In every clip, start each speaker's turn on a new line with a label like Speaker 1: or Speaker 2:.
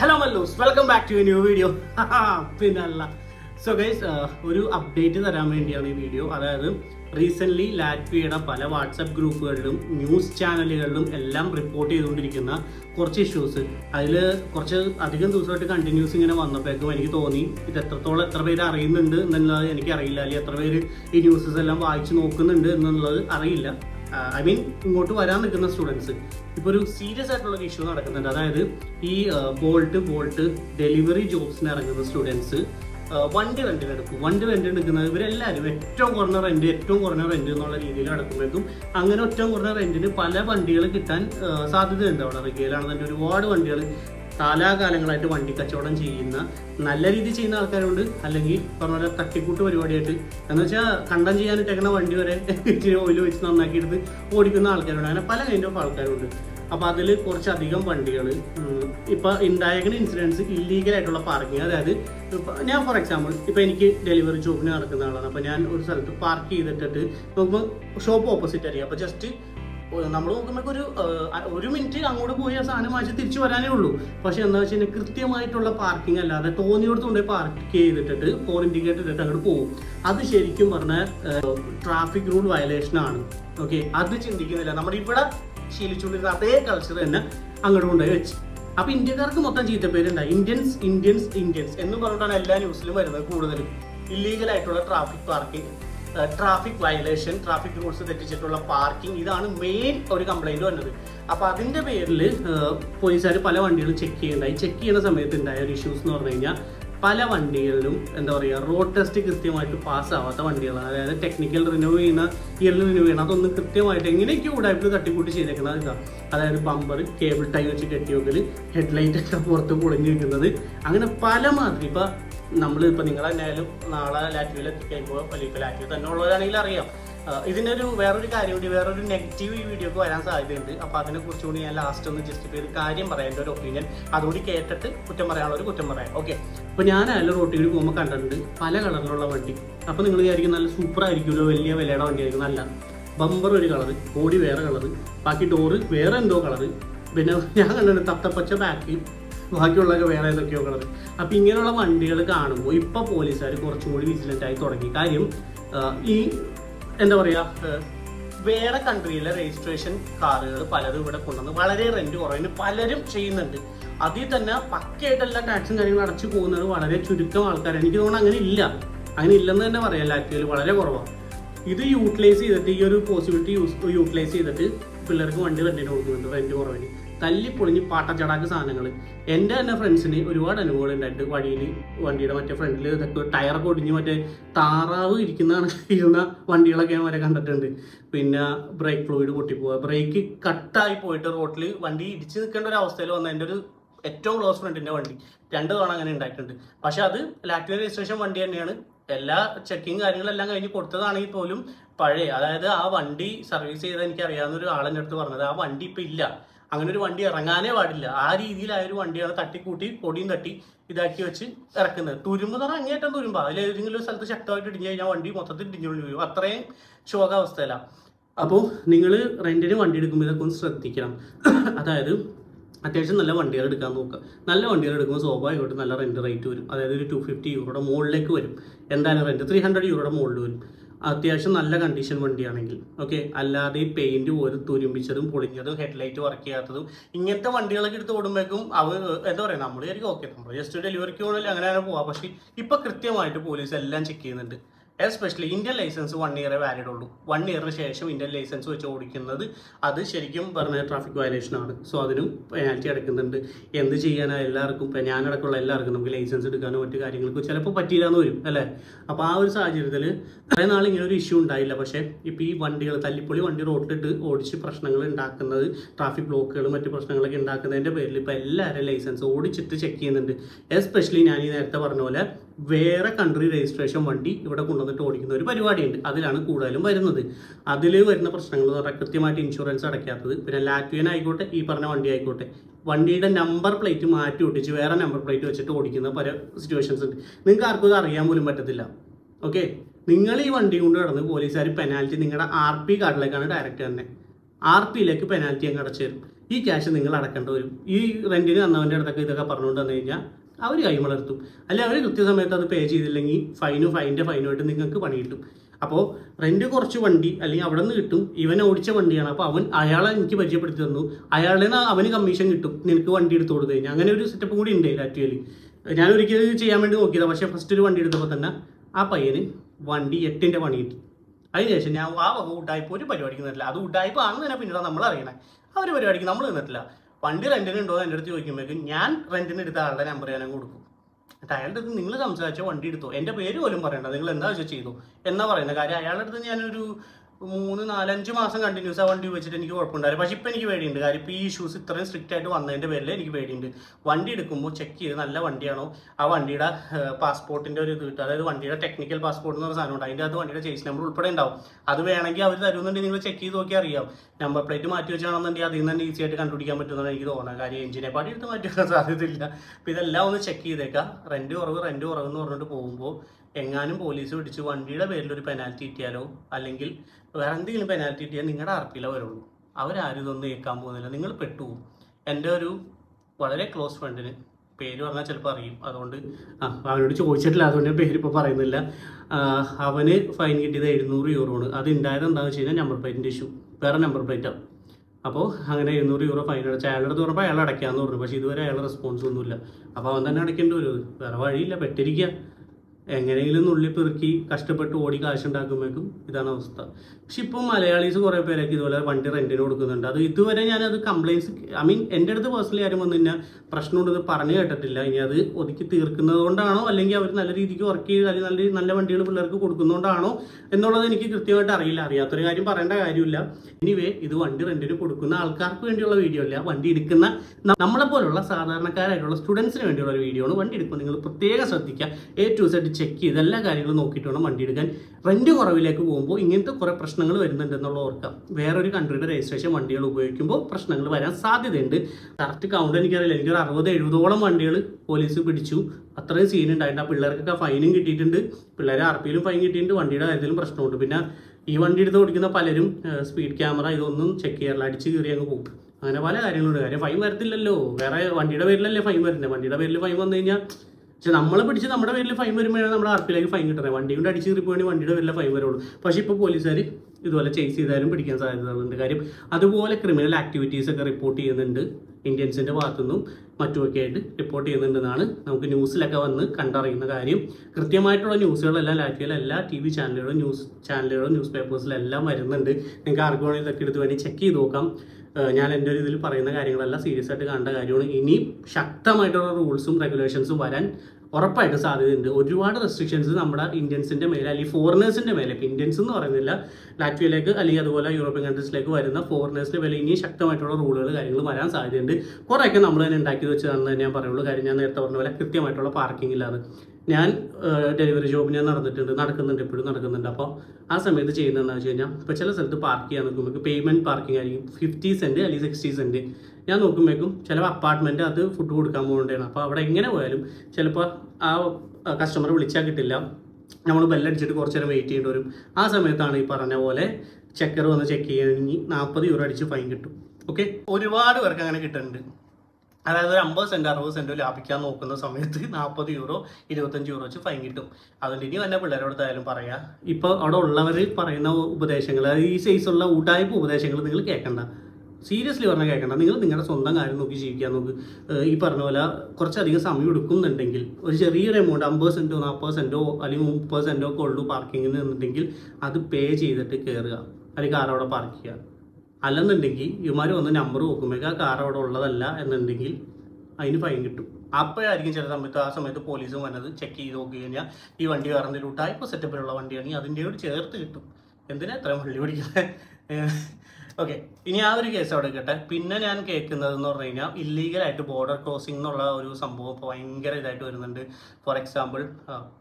Speaker 1: Hello Mallus welcome back to new video പിന്നല്ല so guys ഒരു update തരാൻ വേണ്ടിയാണ് ഈ വീഡിയോ അതായത് റീസെന്റ് ലാറ്റ്വിയയുടെ പല വാട്സപ്പ് ഗ്രൂപ്പുകളിലും ന്യൂസ് ചാനലുകളിലും എല്ലാം റിപ്പോർട്ട് ചെയ്തുകൊണ്ടിരിക്കുന്ന കുറച്ച് ഇഷ്യൂസ് അതിൽ കുറച്ച് അധികം ദിവസമായിട്ട് കണ്ടിന്യൂസ് ഇങ്ങനെ വന്നപ്പോഴേക്കും എനിക്ക് തോന്നി ഇത് എത്രത്തോളം എത്ര പേര് അറിയുന്നുണ്ട് എന്നുള്ളത് എനിക്ക് അറിയില്ല അല്ലെങ്കിൽ എത്ര പേര് ഈ ന്യൂസസ് എല്ലാം വായിച്ച് നോക്കുന്നുണ്ട് എന്നുള്ളത് അറിയില്ല ഐ മീൻ ഇങ്ങോട്ട് വരാൻ നിൽക്കുന്ന സ്റ്റുഡൻസ് ഇപ്പോൾ ഒരു സീരിയസ് ആയിട്ടുള്ള ഒരു ഇഷ്യൂ നടക്കുന്നുണ്ട് അതായത് ഈ ബോൾട്ട് ബോൾട്ട് ഡെലിവറി ജോബ്സിന് ഇറങ്ങുന്ന സ്റ്റുഡൻസ് വണ്ടി റെന്റിന് എടുക്കും വണ്ടി റെന്റിന് എടുക്കുന്നത് ഇവരെല്ലാവരും ഏറ്റവും കുറഞ്ഞ റെന്റ് ഏറ്റവും കുറഞ്ഞ റെന്റ് എന്നുള്ള രീതിയിൽ എടുക്കുമ്പോഴേക്കും അങ്ങനെ ഏറ്റവും കുറഞ്ഞ റെന്റിന് പല വണ്ടികൾ കിട്ടാൻ ആ, സാധ്യതയുണ്ട് അവിടെ റിഗയിലാണെന്നുണ്ടെങ്കിൽ ഒരുപാട് വണ്ടികൾ കാലാകാലങ്ങളായിട്ട് വണ്ടി കച്ചവടം ചെയ്യുന്ന നല്ല രീതിയിൽ ചെയ്യുന്ന ആൾക്കാരുണ്ട് അല്ലെങ്കിൽ പറഞ്ഞ പോലെ തട്ടിക്കൂട്ട് പരിപാടിയായിട്ട് എന്ന് വെച്ചാൽ കണ്ടം ചെയ്യാനിട്ടേക്കുന്ന വണ്ടി വരെ ഇച്ചിരി ഓയിൽ വെച്ച് നന്നാക്കി എടുത്ത് ഓടിക്കുന്ന ആൾക്കാരുണ്ട് അങ്ങനെ പല കൈൻഡ് ഓഫ് ആൾക്കാരുണ്ട് അപ്പോൾ അതിൽ കുറച്ചധികം വണ്ടികൾ ഇപ്പോൾ ഉണ്ടായേക്കുന്ന ഇൻസിഡൻസ് ഇല്ലീഗൽ ആയിട്ടുള്ള പാർക്കിംഗ് അതായത് ഇപ്പൊ ഞാൻ ഫോർ എക്സാമ്പിൾ ഇപ്പോൾ എനിക്ക് ഡെലിവറി ജോബിന് നടക്കുന്ന ആളാണ് അപ്പോൾ ഞാൻ ഒരു സ്ഥലത്ത് പാർക്ക് ചെയ്തിട്ടിട്ട് നോക്കുമ്പോൾ ഷോപ്പ് ഓപ്പോസിറ്റ് ആയിരിക്കും അപ്പോൾ ജസ്റ്റ് നമ്മൾ നോക്കുമ്പോൾ ഒരു ആ, ഒരു മിനിറ്റ് അങ്ങോട്ട് പോയി ആ സാധനം വാങ്ങിച്ച് തിരിച്ചു വരാനേ ഉള്ളൂ പക്ഷെ എന്താ വെച്ച് കഴിഞ്ഞാൽ കൃത്യമായിട്ടുള്ള പാർക്കിംഗ് അല്ലാതെ തോന്നിയോടത്ത് കൊണ്ടുപോയി പാർക്ക് ചെയ്തിട്ടിട്ട് ഫോർ ഇൻഡിക്കേറ്റർ ഇട്ടിട്ട് അങ്ങോട്ട് പോകും അത് ശരിക്കും പറഞ്ഞാൽ ട്രാഫിക് റൂൾ വയലേഷൻ ആണ് ഓക്കെ അത് ചിന്തിക്കുന്നില്ല നമ്മുടെ ഇവിടെ ശീലിച്ചുകൊണ്ടിരുന്ന അതേ കൾച്ചർ തന്നെ അങ്ങോട്ട് കൊണ്ടുപോയി വെച്ച് അപ്പൊ ഇന്ത്യക്കാർക്ക് മൊത്തം ചീത്തപ്പേരുണ്ടായി ഇന്ത്യൻസ് ഇന്ത്യൻസ് ഇന്ത്യൻസ് എന്ന് പറഞ്ഞിട്ടാണ് എല്ലാ ന്യൂസിലും വരുന്നത് കൂടുതലും ഇല്ലീഗൽ ആയിട്ടുള്ള traffic parking traffic violation traffic rules തെറ്റിച്ചിട്ടുള്ള പാർക്കിംഗ് ഇതാണ് മെയിൻ ഒരു കംപ്ലൈന്റ് വന്നത് അപ്പൊ അതിന്റെ പേരിൽ പോലീസുകാർ പല വണ്ടികളും ചെക്ക് ചെയ്യുന്നുണ്ടായി ചെക്ക് ചെയ്യുന്ന സമയത്ത് ഉണ്ടായ ഒരു ഇഷ്യൂസ് എന്ന് പറഞ്ഞു കഴിഞ്ഞാൽ പല വണ്ടികളിലും എന്താ പറയുക റോഡ് ടെസ്റ്റ് കൃത്യമായിട്ട് പാസ് ആവാത്ത വണ്ടികളാണ് അതായത് ടെക്നിക്കൽ റിന്യൂ ചെയ്യുന്ന ഇയറിൽ റിന്യൂ ചെയ്യണം അതൊന്നും കൃത്യമായിട്ട് എങ്ങനെയൊക്കെ ഉടായ്പ തട്ടിക്കൂട്ടി ചെയ്തേക്കുന്നത് ഇതാ അതായത് ബമ്പർ കേബിൾ ടൈ വെച്ച് കെട്ടി വെക്കല് ഹെഡ്ലൈറ്റ് ഒക്കെ പുറത്ത് പൊളിഞ്ഞു വെക്കുന്നത് അങ്ങനെ പല മാതിരി ഇപ്പൊ നമ്മൾ ഇപ്പൊ നിങ്ങൾ തന്നെയായാലും നാളെ ലാറ്റ്വിയിൽ എത്തിക്കഴിയുമ്പോൾ അല്ലെങ്കിൽ ഇപ്പൊ ലാറ്റ്വിൽ തന്നെ ഉള്ളവരാണെങ്കിൽ അറിയാം ആ, ഇതിനൊരു വേറൊരു കാര്യം കൂടി വേറൊരു നെഗറ്റീവ് ഈ വീഡിയോക്ക് വരാൻ സാധ്യതയുണ്ട് അപ്പൊ അതിനെ കുറിച്ച് കൂടി ഞാൻ ലാസ്റ്റ് ഒന്ന് ജസ്റ്റ് ഒരു കാര്യം പറയാം എൻ്റെ ഒരു ഒപ്പീനിയൻ അതുകൂടി കേട്ടിട്ട് കുറ്റം പറയാനുള്ള ഒരു കുറ്റം പറയാം ഓക്കെ അപ്പൊ ഞാനായാലും റോട്ടിൽ കൂടി പോകുമ്പോൾ കണ്ടിട്ടുണ്ട് പല കളറിലുള്ള വണ്ടി അപ്പൊ നിങ്ങൾ വിചാരിക്കും നല്ല സൂപ്പർ ആയിരിക്കുമല്ലോ വലിയ വിലയുടെ വണ്ടി ആയിരിക്കും നല്ല ബമ്പർ ഒരു കളറ് ബോഡി വേറെ കളറ് ബാക്കി ഡോറ് വേറെ എന്തോ കളറ് പിന്നെ ഞാൻ കണ്ടിട്ടുണ്ട് തത്തപ്പച്ച ബാക്ക് ബാക്കിയുള്ളതൊക്കെ വേറെ ഏതൊക്കെയോ കളർ അപ്പൊ ഇങ്ങനെയുള്ള വണ്ടികൾ കാണുമ്പോൾ ഇപ്പൊ പോലീസുകാർ കുറച്ചും കൂടി വിജിലന്റ് ആയി തുടങ്ങി കാര്യം ആ, ഈ എന്താ പറയാ ആ, വേറെ കൺട്രിയിലെ രജിസ്ട്രേഷൻ കാറുകൾ പലതും ഇവിടെ കൊണ്ടുവന്ന് വളരെ റെന്റ് കുറവിന് പലരും ചെയ്യുന്നുണ്ട് അതിൽ തന്നെ പക്കയായിട്ടെല്ലാം ടാക്സും കാര്യങ്ങളും അടച്ചു പോകുന്നത് വളരെ ചുരുക്കം ആൾക്കാർ എനിക്ക് തോന്നുന്നു അങ്ങനെ ഇല്ല അങ്ങനെ ഇല്ലെന്ന് തന്നെ പറയാം ലാറ്റ്വിയയിൽ വളരെ കുറവാണ് ഇത് യൂട്ടിലൈസ് ചെയ്തിട്ട് ഈ ഒരു പോസിബിലിറ്റി യൂസ് യൂട്ടിലൈസ് ചെയ്തിട്ട് പിള്ളേർക്ക് വണ്ടി റെന്റിന് കൊടുക്കുന്നുണ്ട് റെന്റ് കുറവിന് തല്ലി പൊളിഞ്ഞ് പാട്ടച്ചടാക്ക് സാധനങ്ങൾ എൻ്റെ തന്നെ ഫ്രണ്ട്സിന് ഒരുപാട് അനുഭവങ്ങൾ ഉണ്ടായിട്ട് വഴിയിൽ വണ്ടിയുടെ മറ്റേ ഫ്രണ്ടിൽ ഇതൊക്കെ ടയറൊക്കെ ഒടിഞ്ഞ് മറ്റേ താറാവ് ഇരിക്കുന്നതാണ് ഇരുന്ന വണ്ടികളൊക്കെ ഞാൻ വരെ കണ്ടിട്ടുണ്ട് പിന്നെ ബ്രേക്ക് ഫ്ലൂയിഡ് പൊട്ടിപ്പോവുക ബ്രേക്ക് കട്ടായി പോയിട്ട് റോട്ടിൽ വണ്ടി ഇടിച്ച് നിൽക്കേണ്ട ഒരു അവസ്ഥയിൽ വന്ന എൻ്റെ ഒരു ഏറ്റവും ക്ലോസ് ഫ്രണ്ടിന്റെ വണ്ടി രണ്ട് തവണ അങ്ങനെ ഉണ്ടായിട്ടുണ്ട് പക്ഷെ അത് ലാറ്റ്വിയ രജിസ്ട്രേഷൻ വണ്ടി തന്നെയാണ് എല്ലാ ചെക്കിങ് കാര്യങ്ങളെല്ലാം കഴിഞ്ഞ് കൊടുത്തതാണെങ്കിൽ പോലും പഴയ അതായത് ആ വണ്ടി സർവീസ് ചെയ്ത എനിക്ക് അറിയാവുന്ന ഒരു ആളെൻ്റെ അടുത്ത് പറഞ്ഞത് ആ വണ്ടി ഇപ്പം ഇല്ല അങ്ങനെ ഒരു വണ്ടി ഇറങ്ങാനേ പാടില്ല ആ രീതിയിലായ ഒരു വണ്ടിയാണ് തട്ടിക്കൂട്ടി പൊടിയും തട്ടി ഇതാക്കി വെച്ച് ഇറക്കുന്നത് തുരുമ്പ് എന്ന് പറഞ്ഞാൽ അങ്ങേറ്റം തുരുമ്പ് അതിൽ ഏതെങ്കിലും ഒരു സ്ഥലത്ത് ശക്തമായിട്ട് ഇടിഞ്ഞു കഴിഞ്ഞാൽ വണ്ടി മൊത്തത്തിൽ ഇടിഞ്ഞുകൊണ്ട് വരും അത്രയും ശോകാവസ്ഥയിലാണ് അപ്പോൾ നിങ്ങൾ റെന്റിന് വണ്ടി എടുക്കുമ്പോൾ ഇതൊക്കെ ഒന്ന് ശ്രദ്ധിക്കണം അതായത് അത്യാവശ്യം നല്ല വണ്ടികൾ എടുക്കാൻ നോക്കുക നല്ല വണ്ടികൾ എടുക്കുമ്പോൾ സ്വാഭാവികമായിട്ടും നല്ല റെന്റ് റേറ്റ് വരും അതായത് ഒരു ടു ഫിഫ്റ്റി യൂറോയുടെ മുകളിലേക്ക് വരും എന്തായാലും റെന്റ് ത്രീ ഹൺഡ്രഡ് യൂറോയുടെ മുകളിൽ വരും അത്യാവശ്യം നല്ല കണ്ടീഷൻ വണ്ടിയാണെങ്കിൽ ഓക്കെ അല്ലാതെ ഈ പെയിന്റ് പോലും തുരുമ്പിച്ചതും പൊളിഞ്ഞതും ഹെഡ്ലൈറ്റ് വർക്ക് ചെയ്യാത്തതും ഇങ്ങനത്തെ വണ്ടികളൊക്കെ എടുത്ത് ഓടുമ്പോഴേക്കും അവർ എന്താ പറയുക നമ്മൾ വിചാരിക്കും ഓക്കെ നമ്മൾ ജസ്റ്റ് ഡെലിവറിക്ക് പോകണമെങ്കിൽ അങ്ങനെ അങ്ങനെ പോവാം പക്ഷേ ഇപ്പൊ കൃത്യമായിട്ട് പോലീസ് എല്ലാം ചെക്ക് ചെയ്യുന്നുണ്ട് എസ്പെഷ്യലി ഇന്ത്യൻ ലൈസൻസ് വൺ ഇയറേ വാലിഡ് ഉള്ളൂ വൺ ഇയറിന് ശേഷം ഇന്ത്യൻ ലൈസൻസ് വെച്ച് ഓടിക്കുന്നത് അത് ശരിക്കും പറഞ്ഞ ട്രാഫിക് വയലേഷൻ ആണ് സോ അതിനും പെനാൽറ്റി അടക്കുന്നുണ്ട് എന്ത് ചെയ്യാനാ എല്ലാവർക്കും ഇപ്പം ഞാനടക്കമുള്ള എല്ലാവർക്കും നമുക്ക് ലൈസൻസ് എടുക്കാനോ മറ്റു കാര്യങ്ങൾക്ക് ചിലപ്പോൾ പറ്റിയില്ലാന്ന് വരും അല്ലേ അപ്പോൾ ആ ഒരു സാഹചര്യത്തിൽ കുറേ നാൾ ഇങ്ങനെ ഒരു ഇഷ്യൂ ഉണ്ടായില്ല പക്ഷേ ഇപ്പോൾ ഈ വണ്ടികൾ തല്ലിപ്പൊളി വണ്ടി റോട്ടിലിട്ട് ഓടിച്ച് പ്രശ്നങ്ങൾ ഉണ്ടാക്കുന്നത് ട്രാഫിക് ബ്ലോക്കുകൾ മറ്റു പ്രശ്നങ്ങളൊക്കെ ഉണ്ടാക്കുന്നതിൻ്റെ പേരിൽ ഇപ്പോൾ എല്ലാവരും ലൈസൻസ് ഓടിച്ചിട്ട് ചെക്ക് ചെയ്യുന്നുണ്ട് എസ്പെഷ്യലി ഞാൻ ഈ നേരത്തെ പറഞ്ഞ പോലെ വേറെ കൺട്രി രജിസ്ട്രേഷൻ വണ്ടി ഇവിടെ കൊണ്ടുവന്നിട്ട് ഓടിക്കുന്ന ഒരു പരിപാടിയുണ്ട് അതിലാണ് കൂടുതലും വരുന്നത് അതിൽ വരുന്ന പ്രശ്നങ്ങൾ എന്ന് പറഞ്ഞാൽ കൃത്യമായിട്ട് ഇൻഷുറൻസ് അടയ്ക്കാത്തത് പിന്നെ ലാറ്റ്വിയൻ ആയിക്കോട്ടെ ഈ പറഞ്ഞ വണ്ടി ആയിക്കോട്ടെ വണ്ടിയുടെ നമ്പർ പ്ലേറ്റ് മാറ്റി ഒട്ടിച്ച് വേറെ നമ്പർ പ്ലേറ്റ് വെച്ചിട്ട് ഓടിക്കുന്ന പല സിറ്റുവേഷൻസ് ഉണ്ട് നിങ്ങൾക്ക് ആർക്കും ഇത് അറിയാൻ പോലും പറ്റത്തില്ല ഓക്കെ നിങ്ങൾ ഈ വണ്ടി കൊണ്ട് കിടന്ന് പോലീസുകാർ പെനാൽറ്റി നിങ്ങളുടെ ആർ പി കാർഡിലേക്കാണ് ഡയറക്റ്റ് തന്നെ ആർ പിയിലേക്ക് പെനാൽറ്റി അങ്ങ് അടച്ചു തരും ഈ ക്യാഷ് നിങ്ങൾ അടക്കേണ്ടി വരും ഈ റെന്റിന് തന്നവൻ്റെ അടുത്തൊക്കെ ഇതൊക്കെ പറഞ്ഞുകൊണ്ട് വന്നു കഴിഞ്ഞാൽ അവർ കൈമലർത്തും അല്ലെങ്കിൽ അവർ കൃത്യസമയത്ത് അത് പേ ചെയ്തില്ലെങ്കിൽ ഫൈനും ഫൈൻ്റെ ഫൈനുമായിട്ട് നിങ്ങൾക്ക് പണി കിട്ടും അപ്പോൾ റെന്റ് കുറച്ച് വണ്ടി അല്ലെങ്കിൽ അവിടെ നിന്ന് കിട്ടും ഇവൻ ഓടിച്ച വണ്ടിയാണ് അപ്പോൾ അവൻ അയാളെ എനിക്ക് പരിചയപ്പെടുത്തി തന്നു അയാളുടെ നിന്ന് അവന് കമ്മീഷൻ കിട്ടും നിനക്ക് വണ്ടി എടുത്ത് കൊടുത്തു കഴിഞ്ഞാൽ അങ്ങനെ ഒരു സെറ്റപ്പ് കൂടി ഉണ്ട് ആക്ച്വലി ഞാൻ ഒരിക്കലും ഇത് ചെയ്യാൻ വേണ്ടി നോക്കിയതാണ് പക്ഷേ ഫസ്റ്റ് ഒരു വണ്ടി എടുത്തപ്പോൾ തന്നെ ആ പയ്യന് വണ്ടി എട്ടിൻ്റെ പണി കിട്ടി അതിനുശേഷം ഞാൻ ആ വക ഉഡായ്പ ഒരു പരിപാടിക്ക് നിന്നിട്ടില്ല അത് ഉഡായ്പ ആണെന്ന് തന്നെ പിന്നീട് നമ്മൾ അറിയണേ ആ ഒരു പരിപാടിക്ക് നമ്മൾ നിന്നിട്ടില്ല വണ്ടി റെന്റിന് ഉണ്ടോ എന്ന് എൻ്റെ അടുത്ത് ചോദിക്കുമ്പോഴേക്കും ഞാൻ റെന്റിന് എടുത്ത ആളുടെ നമ്പർ ഞാൻ അങ്ങ് കൊടുക്കും എന്നിട്ട് അയാളുടെ അടുത്ത് നിങ്ങൾ സംസാരിച്ച വണ്ടി എടുത്തോ എൻ്റെ പേര് പോലും പറയണ്ട നിങ്ങൾ എന്താ വെച്ചാൽ ചെയ്തു എന്നാ പറയുന്നത് കാര്യം അയാളുടെ അടുത്ത് ഞാനൊരു മൂന്ന് നാലഞ്ച് മാസം കണ്ടിന്യൂസ് ആ വണ്ടി വെച്ചിട്ട് എനിക്ക് കുഴപ്പമുണ്ടായിരുന്നു പക്ഷെ ഇപ്പം എനിക്ക് പേടിയുണ്ട് കാര്യം ഇപ്പോൾ ഈ ഇഷ്യൂസ് ഇത്രയും സ്ട്രിക്റ്റ് ആയിട്ട് വന്നതിൻ്റെ പേരിൽ എനിക്ക് പേടിയുണ്ട് വണ്ടി എടുക്കുമ്പോൾ ചെക്ക് ചെയ്ത് നല്ല വണ്ടിയാണോ ആ വണ്ടിയുടെ പാസ്പോർട്ടിൻ്റെ ഒരു ഇത് കിട്ടും അതായത് വണ്ടിയുടെ ടെക്നിക്കൽ പാസ്പോർട്ട് എന്ന് പറഞ്ഞ സാധനം ഉണ്ട് അതിൻ്റെ അത് വണ്ടിയുടെ ചേസ് നമ്പർ ഉൾപ്പെടെ ഉണ്ടാവും അത് വേണമെങ്കിൽ അവർ തരുന്നുണ്ടെങ്കിൽ നിങ്ങൾ ചെക്ക് ചെയ്ത് നോക്കി അറിയാം നമ്പർ പ്ലേറ്റ് മാറ്റി വെച്ചാണെന്നുണ്ടെങ്കിൽ അതിൽ നിന്ന് തന്നെ ഈസി ആയിട്ട് കണ്ടുപിടിക്കാൻ പറ്റുമെന്നാണ് എനിക്ക് തോന്നുന്നത് കാര്യം എഞ്ചിനെ പാടി എടുത്ത് മാറ്റി വെക്കാൻ സാധ്യതയില്ല അപ്പോൾ ഇതെല്ലാം ഒന്ന് ചെക്ക് ചെയ്തേക്കാം റെന്റ് കുറവ് റെന്റ് കുറവ് എന്ന് പറഞ്ഞിട്ട് പോകുമ്പോൾ എങ്ങാനും പോലീസ് പിടിച്ച് വണ്ടിയുടെ പേരിൽ ഒരു പെനാൽറ്റി കിട്ടിയാലോ അല്ലെങ്കിൽ വേറെ എന്തെങ്കിലും പെനാൽറ്റി കിട്ടിയാൽ നിങ്ങളുടെ അർപ്പിലേ വരുള്ളൂ അവരാരും ഇതൊന്നും കേൾക്കാൻ പോകുന്നില്ല നിങ്ങൾ പെട്ടുപോകും എൻ്റെ ഒരു വളരെ ക്ലോസ് ഫ്രണ്ടിന് പേര് പറഞ്ഞാൽ ചിലപ്പോൾ അറിയും അതുകൊണ്ട് ആ അവനോട് ചോദിച്ചിട്ടില്ല അതുകൊണ്ട് ഞാൻ പേര് ഇപ്പോൾ പറയുന്നില്ല ആ, അവന് ഫൈൻ കിട്ടിയത് എഴുന്നൂറ് യൂറോ ആണ് അത് ഉണ്ടായത് എന്താണെന്ന് വെച്ച് കഴിഞ്ഞാൽ നമ്പർ പ്ലേറ്റിൻ്റെ ഇഷ്യൂ വേറെ നമ്പർ പ്ലേറ്റാണ് അപ്പോൾ അങ്ങനെ എഴുന്നൂറ് യൂറോ ഫൈൻ അടച്ച അയാളുടെ അടുത്ത് പറഞ്ഞപ്പോൾ അയാൾ അടയ്ക്കാമെന്ന് പറഞ്ഞു പക്ഷേ ഇതുവരെ അയാളുടെ റെസ്പോൺസ് ഒന്നുമില്ല അപ്പോൾ അവൻ തന്നെ അടയ്ക്കേണ്ടി വരും അത്. വേറെ വഴിയില്ല പെട്ടിരിക്കുക എങ്ങനെയെങ്കിലും നുള്ളി പെറുക്കി കഷ്ടപ്പെട്ട് ഓടി കാശുണ്ടാക്കുമ്പോഴേക്കും ഇതാണ് അവസ്ഥ പക്ഷെ ഇപ്പോൾ മലയാളീസ് കുറേ പേരൊക്കെ ഇതുപോലെ വണ്ടി റെന്റിന് കൊടുക്കുന്നുണ്ട് അത് ഇതുവരെ ഞാനത് കംപ്ലയിൻസ് ഐ മീൻ എൻ്റെ അടുത്ത് പേഴ്സണലി ആരും വന്നു കഴിഞ്ഞാൽ പ്രശ്നമുണ്ടെന്ന് പറഞ്ഞു കേട്ടിട്ടില്ല ഇനി അത് ഒതുക്കി തീർക്കുന്നത് കൊണ്ടാണോ അല്ലെങ്കിൽ അവർ നല്ല രീതിക്ക് വർക്ക് ചെയ്ത് അല്ലെങ്കിൽ നല്ല നല്ല വണ്ടികൾ പിള്ളേർക്ക് കൊടുക്കുന്നതുകൊണ്ടാണോ എന്നുള്ളത് എനിക്ക് കൃത്യമായിട്ട് അറിയില്ല അറിയാത്തൊരു കാര്യം പറയേണ്ട കാര്യമില്ല ഇനിവേ ഇത് വണ്ടി റെന്റിന് കൊടുക്കുന്ന ആൾക്കാർക്ക് വേണ്ടിയുള്ള വീഡിയോ അല്ല വണ്ടി എടുക്കുന്ന ന- നമ്മളെ പോലുള്ള സാധാരണക്കാരായിട്ടുള്ള സ്റ്റുഡൻസിന് വേണ്ടിയുള്ള ഒരു വീഡിയോ ആണ് വണ്ടി എടുക്കുമ്പോൾ നിങ്ങൾ പ്രത്യേകം ശ്രദ്ധിക്കുക എ ടു സെറ്റ് ചെക്ക് ചെയ്ത് എല്ലാ കാര്യങ്ങളും നോക്കിയിട്ട് വേണം വണ്ടി എടുക്കാൻ റെന്റ് കുറവിലേക്ക് പോകുമ്പോൾ ഇങ്ങനത്തെ കുറേ പ്രശ്നങ്ങൾ വരുന്നുണ്ട് എന്നുള്ള ഓർക്കാം വേറൊരു കൺട്രിയുടെ രജിസ്ട്രേഷൻ വണ്ടികൾ ഉപയോഗിക്കുമ്പോൾ പ്രശ്നങ്ങൾ വരാൻ സാധ്യതയുണ്ട് കറക്റ്റ് കൗണ്ട് എനിക്കറിയില്ല എനിക്കൊരു അറുപത് എഴുപതോളം വണ്ടികൾ പോലീസ് പിടിച്ചു അത്രയും സീൻ ഉണ്ടായിട്ടുണ്ട് ആ പിള്ളേർക്കൊക്കെ ഫൈനും കിട്ടിയിട്ടുണ്ട് പിള്ളേരെ ആർ പിയിലും ഫൈൻ കിട്ടിയിട്ടുണ്ട് വണ്ടിയുടെ കാര്യത്തിലും പ്രശ്നമുണ്ട് പിന്നെ ഈ വണ്ടി എടുത്ത് ഓടിക്കുന്ന പലരും സ്പീഡ് ക്യാമറ ഇതൊന്നും ചെക്ക് ചെയ്യാറില്ല അടിച്ച് കയറി അങ്ങ് പോകും അങ്ങനെ പല കാര്യങ്ങളുണ്ട് കാര്യം ഫൈൻ വരത്തില്ലല്ലോ വേറെ വണ്ടിയുടെ പേരിലല്ലേ ഫൈൻ വരുന്നത് വണ്ടിയുടെ പേരിൽ ഫൈൻ വന്നു കഴിഞ്ഞാൽ പക്ഷെ നമ്മളെ പിടിച്ച് നമ്മുടെ പേരിൽ ഫൈൻ വരുമ്പോഴാണ് നമ്മുടെ ആർപ്പിലേക്ക് ഫൈൻ കിട്ടുന്നത് വണ്ടി കൊണ്ട് അടിച്ച് കയറി പോയി വണ്ടിയുടെ പേരിലെ ഫൈൻ വരുള്ളൂ പക്ഷേ ഇപ്പോൾ പോലീസുകാർ ഇതുപോലെ ചേസ് ചെയ്താലും പിടിക്കാൻ സാധ്യതകളുണ്ട് കാര്യം അതുപോലെ ക്രിമിനൽ ആക്ടിവിറ്റീസ് ഒക്കെ റിപ്പോർട്ട് ചെയ്യുന്നുണ്ട് ഇന്ത്യൻസിൻ്റെ ഭാഗത്തുനിന്നും മറ്റുമൊക്കെ ആയിട്ട് റിപ്പോർട്ട് ചെയ്യുന്നുണ്ടെന്നാണ് നമുക്ക് ന്യൂസിലൊക്കെ വന്ന് കണ്ടറിയുന്ന കാര്യം കൃത്യമായിട്ടുള്ള ന്യൂസുകളെല്ലാം ലാറ്റിയിലെ എല്ലാ ടി വി ചാനലുകളും ന്യൂസ് ചാനലുകളും ന്യൂസ് പേപ്പേഴ്സിലെല്ലാം വരുന്നുണ്ട് നിങ്ങൾക്ക് ആർക്കും വേണമെങ്കിൽ ഇതൊക്കെ എടുത്ത് വേണ്ടി ചെക്ക് ചെയ്ത് നോക്കാം ഏഹ് ഞാൻ എൻ്റെ ഒരു ഇതിൽ പറയുന്ന കാര്യങ്ങളെല്ലാം സീരിയസ് ആയിട്ട് കാണേണ്ട കാര്യമാണ് ഇനി ശക്തമായിട്ടുള്ള റൂൾസും റെഗുലേഷൻസും വരാൻ ഉറപ്പായിട്ട് സാധ്യതയുണ്ട് ഒരുപാട് റെസ്ട്രിക്ഷൻസ് നമ്മുടെ ഇന്ത്യൻസിൻ്റെ മേലെ അല്ലെങ്കിൽ ഫോറിനേഴ്സിൻ്റെ മേലെ ഇപ്പം ഇന്ത്യൻസ് എന്ന് പറയുന്നില്ല ലാറ്റ്വിയയിലേക്ക് അല്ലെങ്കിൽ അതുപോലെ യൂറോപ്യൻ കൺട്രീസിലേക്ക് വരുന്ന ഫോറിനേഴ്സിൻ്റെ മേലെ ഇനി ശക്തമായിട്ടുള്ള റൂളുകൾ കാര്യങ്ങൾ വരാൻ സാധ്യതയുണ്ട് കുറേയൊക്കെ നമ്മൾ തന്നെ ഉണ്ടാക്കി വെച്ചതാണെന്ന് തന്നെ ഞാൻ പറയുള്ളൂ കാര്യം ഞാൻ നേരത്തെ പറഞ്ഞ പോലെ കൃത്യമായിട്ടുള്ള പാർക്കിംഗ് ഇല്ലാതെ ഞാൻ ഡെലിവറി ജോബ് ഞാൻ നടന്നിട്ടുണ്ട് നടക്കുന്നുണ്ട് ഇപ്പോഴും നടക്കുന്നുണ്ട് അപ്പോൾ ആ സമയത്ത് ചെയ്യുന്നതെന്ന് വെച്ച് കഴിഞ്ഞാൽ ഇപ്പോൾ ചില സ്ഥലത്ത് പാർക്ക് ചെയ്യാൻ നോക്കുമ്പോൾ പേയ്മെൻറ്റ് പാർക്കിംഗ് ആയിരിക്കും ഫിഫ്റ്റി സെൻറ്റ് അല്ലെങ്കിൽ സിക്സ്റ്റി സെൻറ്റ് ഞാൻ നോക്കുമ്പോഴേക്കും ചില അപ്പാർട്ട്മെൻറ്റ് അത് ഫുഡ് കൊടുക്കാൻ പോകേണ്ടതാണ് അപ്പോൾ അവിടെ എങ്ങനെ പോയാലും ചിലപ്പോൾ ആ കസ്റ്റമർ വിളിച്ചാൽ കിട്ടില്ല നമ്മൾ ബെല്ലടിച്ചിട്ട് കുറച്ച് നേരം വെയിറ്റ് ചെയ്യേണ്ടി വരും ആ സമയത്താണ് ഈ പറഞ്ഞ പോലെ ചെക്കർ വന്ന് ചെക്ക് ചെയ്യണമെങ്കിൽ നാൽപ്പത് യൂറോ അടിച്ച് ഫൈൻ കിട്ടും ഓക്കെ ഒരുപാട് പേർക്ക് അങ്ങനെ കിട്ടുന്നുണ്ട് അതായത് ഒരു അമ്പത് സെൻറ്റ് അറുപത് സെൻറ്റ് ലാഭിക്കാൻ നോക്കുന്ന സമയത്ത് നാൽപ്പത് യൂറോ ഇരുപത്തഞ്ച് യൂറോ വെച്ച് ഫൈൻ കിട്ടും അതുകൊണ്ട് ഇനി വല്ല പിള്ളേരോടത്തായാലും പറയാം ഇപ്പോൾ അവിടെ ഉള്ളവർ പറയുന്ന ഉപദേശങ്ങൾ അതായത് ഈ സൈസുള്ള ഊട്ടായ്പ ഉപദേശങ്ങൾ നിങ്ങൾ കേൾക്കണ്ട സീരിയസ്ലി പറഞ്ഞാൽ കേൾക്കണ്ട നിങ്ങൾ നിങ്ങളുടെ സ്വന്തം കാര്യം നോക്കി ജീവിക്കാൻ നോക്ക് ഏഹ് ഈ പറഞ്ഞ പോലെ കുറച്ചധികം സമയം എടുക്കുന്നുണ്ടെങ്കിൽ ഒരു ചെറിയൊരു എമൗണ്ട് അമ്പത് സെൻറ്റോ നാൽപ്പത് സെൻറ്റോ അല്ലെങ്കിൽ മുപ്പത് സെൻറ്റോ ഒക്കെ ഉള്ളൂ പാർക്കിങ്ങിന് എന്നുണ്ടെങ്കിൽ അത് പേ ചെയ്തിട്ട് കയറുക അല്ലെങ്കിൽ കാർ അവിടെ പാർക്ക് ചെയ്യുക അല്ലെന്നുണ്ടെങ്കിൽ ഇവന്മാർ വന്ന് നമ്പർ നോക്കുമ്പോഴേക്ക് ആ കാർ അവിടെ ഉള്ളതല്ല എന്നുണ്ടെങ്കിൽ അതിന് ഫൈൻ കിട്ടും അപ്പോഴായിരിക്കും ചില സമയത്ത് ആ സമയത്ത് പോലീസും വന്നത് ചെക്ക് ചെയ്ത് നോക്കി കഴിഞ്ഞാൽ ഈ വണ്ടി വേറെ എന്തെങ്കിലും ടൈപ്പ് സെറ്റപ്പിലുള്ള വണ്ടിയാണെങ്കിൽ അതിൻ്റെ കൂടി ചേർത്ത് കിട്ടും എന്തിനാ എത്ര വള്ളി പിടിക്കുന്നത് ഓക്കെ ഇനി ആ ഒരു കേസ് അവിടെ കേട്ടെ പിന്നെ ഞാൻ കേൾക്കുന്നത് എന്ന് പറഞ്ഞു കഴിഞ്ഞാൽ ഇല്ലീഗലായിട്ട് ബോർഡർ ക്രോസിംഗ് എന്നുള്ള ഒരു സംഭവം ഇപ്പോൾ ഭയങ്കര ഇതായിട്ട് വരുന്നുണ്ട് ഫോർ എക്സാമ്പിൾ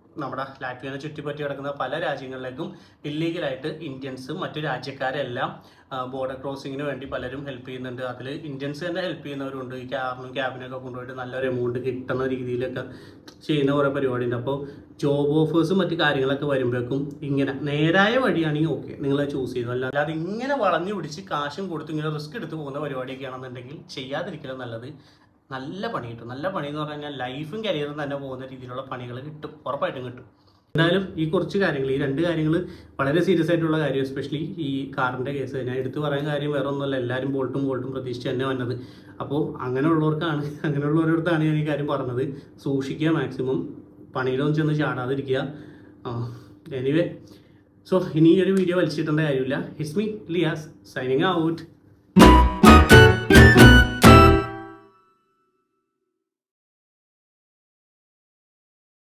Speaker 1: നമ്മുടെ ലാറ്റ്വിയനെ ചുറ്റിപ്പറ്റി കിടക്കുന്ന പല രാജ്യങ്ങളിലേക്കും ഇല്ലീഗലായിട്ട് ഇന്ത്യൻസും മറ്റു രാജ്യക്കാരെല്ലാം ബോർഡർ ക്രോസിങ്ങിന് വേണ്ടി പലരും ഹെൽപ്പ് ചെയ്യുന്നുണ്ട് അതിൽ ഇന്ത്യൻസ് തന്നെ ഹെൽപ്പ് ചെയ്യുന്നവരുണ്ട് ഈ ക്യാബിനും ക്യാബിനൊക്കെ കൊണ്ടുപോയിട്ട് നല്ലൊരു എമൗണ്ട് കിട്ടുന്ന രീതിയിലൊക്കെ ചെയ്യുന്ന കുറേ പരിപാടിയുണ്ട് അപ്പോൾ ജോബ് ഓഫേഴ്സും മറ്റു കാര്യങ്ങളൊക്കെ വരുമ്പോഴേക്കും ഇങ്ങനെ നേരായ വഴിയാണെങ്കിൽ ഓക്കെ നിങ്ങൾ ചൂസ് ചെയ്തു അല്ലാതെ ഇങ്ങനെ വളഞ്ഞു പിടിച്ച് കാശും കൊടുത്ത് ഇങ്ങനെ റിസ്ക് എടുത്ത് പോകുന്ന പരിപാടിയൊക്കെ ആണെന്നുണ്ടെങ്കിൽ ചെയ്യാതിരിക്കലും നല്ലത് നല്ല പണി കിട്ടും നല്ല പണി എന്ന് പറഞ്ഞു കഴിഞ്ഞാൽ ലൈഫും കരിയറും തന്നെ പോകുന്ന രീതിയിലുള്ള പണികൾ കിട്ടും ഉറപ്പായിട്ടും കിട്ടും എന്തായാലും ഈ കുറച്ച് കാര്യങ്ങൾ ഈ രണ്ട് കാര്യങ്ങൾ വളരെ സീരിയസ് ആയിട്ടുള്ള കാര്യം എസ്പെഷ്യലി ഈ കാറിൻ്റെ കേസ് ഞാൻ എടുത്തു പറയാൻ കാര്യം വേറെ ഒന്നുമല്ല എല്ലാവരും ബോൾട്ടും ബോൾട്ടും പ്രതീക്ഷിച്ച് തന്നെ വന്നത് അപ്പോൾ അങ്ങനെയുള്ളവർക്കാണ് അങ്ങനെയുള്ളവരടുത്താണ് ഞാൻ ഈ കാര്യം പറഞ്ഞത് സൂക്ഷിക്കുക മാക്സിമം പണിയിലൊന്നും ചെന്ന് ചാടാതിരിക്കുക എനിവേ സോ ഇനി ഈ ഒരു വീഡിയോ വലിച്ചിട്ടേണ്ട കാര്യമില്ല his me Liyas signing out